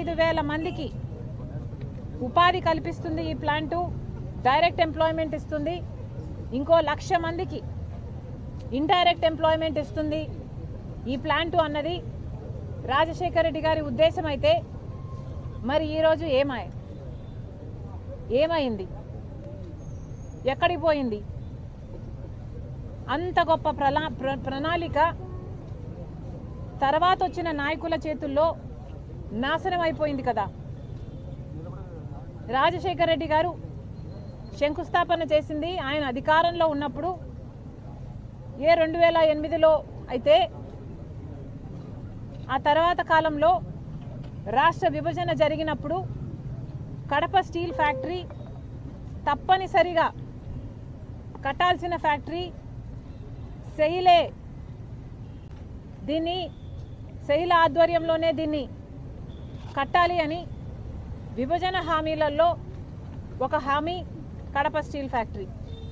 ఐదు వేల మందికి ఉపాధి కల్పిస్తుంది ఈ ప్లాంటు డైరెక్ట్ ఎంప్లాయ్మెంట్ ఇస్తుంది ఇంకో లక్ష మందికి ఇండైరెక్ట్ ఎంప్లాయ్మెంట్ ఇస్తుంది ఈ ప్లాంటు అన్నది రాజశేఖర రెడ్డి గారి ఉద్దేశం అయితే మరి ఈరోజు ఏమాయ ఏమైంది ఎక్కడికి పోయింది అంత గొప్ప ప్రలా ప్ర- ప్రణాళిక తర్వాత వచ్చిన నాయకుల చేతుల్లో నాశనం అయిపోయింది కదా రాజశేఖర రెడ్డి గారు శంకుస్థాపన చేసింది ఆయన అధికారంలో ఉన్నప్పుడు ఏ రెండు వేల ఎనిమిదిలో అయితే ఆ తర్వాత కాలంలో రాష్ట్ర విభజన జరిగినప్పుడు కడప స్టీల్ ఫ్యాక్టరీ తప్పనిసరిగా కట్టాల్సిన ఫ్యాక్టరీ సెయిలే దీన్ని శైల ఆధ్వర్యంలోనే దీన్ని కట్టాలి అని విభజన హామీలలో ఒక హామీ కడప స్టీల్ ఫ్యాక్టరీ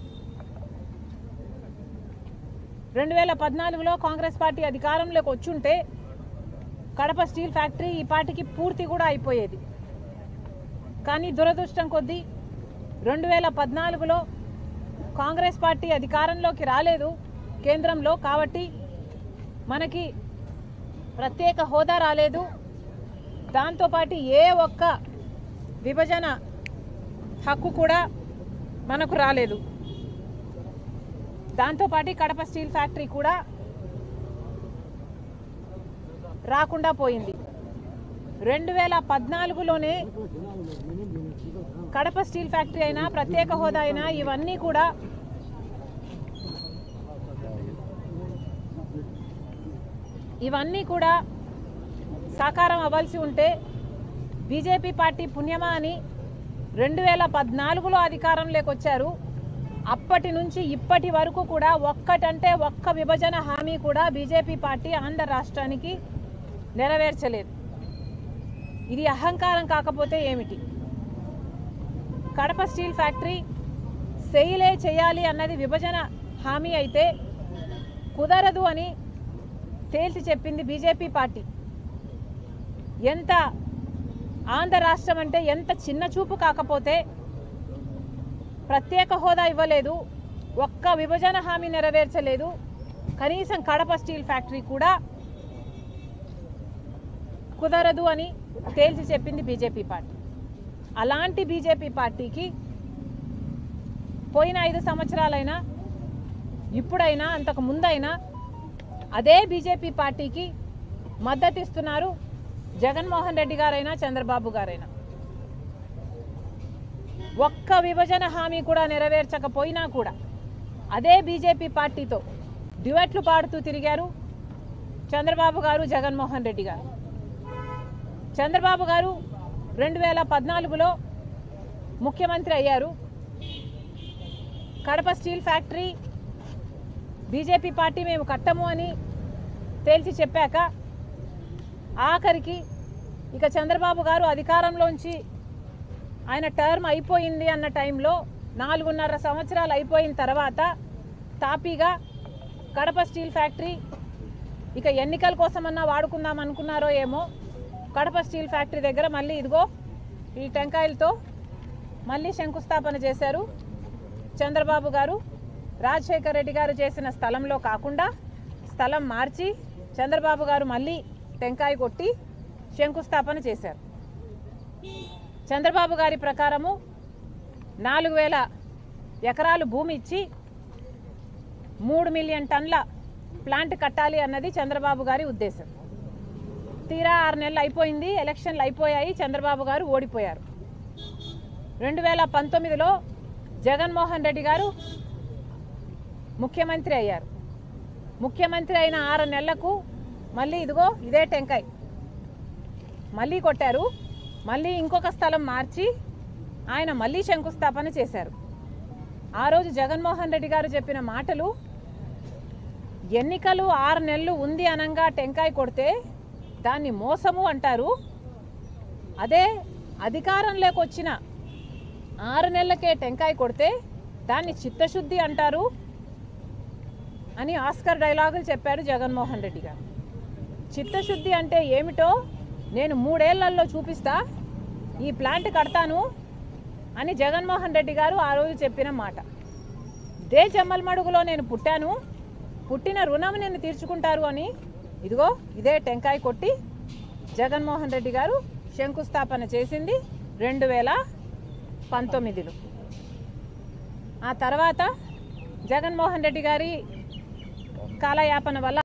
రెండు వేల పద్నాలుగులో కాంగ్రెస్ పార్టీ అధికారంలోకి వచ్చుంటే కడప స్టీల్ ఫ్యాక్టరీ ఈ పార్టీకి పూర్తి కూడా అయిపోయేది కానీ దురదృష్టం కొద్దీ రెండు వేల పద్నాలుగులో కాంగ్రెస్ పార్టీ అధికారంలోకి రాలేదు కేంద్రంలో కాబట్టి మనకి ప్రత్యేక హోదా రాలేదు దాంతోపాటు ఏ ఒక్క విభజన హక్కు కూడా మనకు రాలేదు దాంతోపాటు కడప స్టీల్ ఫ్యాక్టరీ కూడా రాకుండా పోయింది రెండు వేల పద్నాలుగులోనే కడప స్టీల్ ఫ్యాక్టరీ అయినా ప్రత్యేక హోదా అయినా ఇవన్నీ కూడా ఇవన్నీ కూడా సాకారం అవ్వాల్సి ఉంటే బీజేపీ పార్టీ పుణ్యమా అని రెండు వేల పద్నాలుగులో అధికారంలోకి వచ్చారు అప్పటి నుంచి ఇప్పటి వరకు కూడా ఒక్కటంటే ఒక్క విభజన హామీ కూడా బీజేపీ పార్టీ ఆంధ్ర రాష్ట్రానికి నెరవేర్చలేదు ఇది అహంకారం కాకపోతే ఏమిటి కడప స్టీల్ ఫ్యాక్టరీ సెయిలే చేయాలి అన్నది విభజన హామీ అయితే కుదరదు అని తేల్చి చెప్పింది బీజేపీ పార్టీ ఎంత ఆంధ్ర రాష్ట్రం అంటే ఎంత చిన్న చూపు కాకపోతే ప్రత్యేక హోదా ఇవ్వలేదు ఒక్క విభజన హామీ నెరవేర్చలేదు కనీసం కడప స్టీల్ ఫ్యాక్టరీ కూడా కుదరదు అని తేల్చి చెప్పింది బీజేపీ పార్టీ అలాంటి బీజేపీ పార్టీకి పోయిన ఐదు సంవత్సరాలైనా ఇప్పుడైనా అంతకు ముందైనా అదే బీజేపీ పార్టీకి మద్దతు ఇస్తున్నారు జగన్మోహన్ రెడ్డి గారైనా చంద్రబాబు గారైనా ఒక్క విభజన హామీ కూడా నెరవేర్చకపోయినా కూడా అదే బీజేపీ పార్టీతో డ్యువెట్లు పాడుతూ తిరిగారు చంద్రబాబు గారు జగన్మోహన్ రెడ్డి గారు చంద్రబాబు గారు రెండు వేల పద్నాలుగులో ముఖ్యమంత్రి అయ్యారు Kadapa steel factory BJP party మేము కట్టము అని తేల్చి చెప్పాక ఆఖరికి ఇక చంద్రబాబు గారు అధికారంలోంచి ఆయన టర్మ్ అయిపోయింది అన్న టైంలో నాలుగున్నర సంవత్సరాలు అయిపోయిన తర్వాత తాపీగా కడప స్టీల్ ఫ్యాక్టరీ ఇక ఎన్నికల కోసమన్నా వాడుకుందాం అనుకున్నారో ఏమో కడప స్టీల్ ఫ్యాక్టరీ దగ్గర మళ్ళీ ఇదిగో ఈ టెంకాయలతో మళ్ళీ శంకుస్థాపన చేశారు చంద్రబాబు గారు రాజశేఖర్ రెడ్డి గారు చేసిన స్థలంలో కాకుండా స్థలం మార్చి చంద్రబాబు గారు మళ్ళీ టెంకాయ కొట్టి శంకుస్థాపన చేశారు చంద్రబాబు గారి ప్రకారము నాలుగు వేల ఎకరాలు భూమి ఇచ్చి మూడు మిలియన్ టన్ల ప్లాంట్ కట్టాలి అన్నది చంద్రబాబు గారి ఉద్దేశం తీరా ఆరు నెలలు అయిపోయింది ఎలక్షన్లు అయిపోయాయి చంద్రబాబు గారు ఓడిపోయారు రెండు వేల పంతొమ్మిదిలో జగన్మోహన్ రెడ్డి గారు ముఖ్యమంత్రి అయ్యారు ముఖ్యమంత్రి అయిన ఆరు నెలలకు మళ్ళీ ఇదిగో ఇదే టెంకాయ్ మళ్ళీ కొట్టారు మళ్ళీ ఇంకొక స్థలం మార్చి ఆయన మళ్ళీ శంకుస్థాపన చేశారు ఆ రోజు జగన్మోహన్ రెడ్డి గారు చెప్పిన మాటలు ఎన్నికలు ఆరు నెలలు ఉంది అనంగా టెంకాయ కొడితే దాన్ని మోసము అంటారు అదే అధికారంలోకి వచ్చిన ఆరు నెలలకే టెంకాయ కొడితే దాన్ని చిత్తశుద్ధి అంటారు అని ఆస్కర్ డైలాగులు చెప్పారు జగన్మోహన్ రెడ్డి గారు చిత్తశుద్ధి అంటే ఏమిటో నేను మూడేళ్లలో చూపిస్తా ఈ ప్లాంట్ కడతాను అని జగన్మోహన్ రెడ్డి గారు ఆ రోజు చెప్పిన మాట దే చెమ్మల్మడుగులో నేను పుట్టాను పుట్టిన రుణం నేను తీర్చుకుంటారు అని ఇదిగో ఇదే టెంకాయ కొట్టి జగన్మోహన్ రెడ్డి గారు శంకుస్థాపన చేసింది రెండు వేల పంతొమ్మిదిలో ఆ తర్వాత జగన్మోహన్ రెడ్డి గారి కాలయాపన వల్ల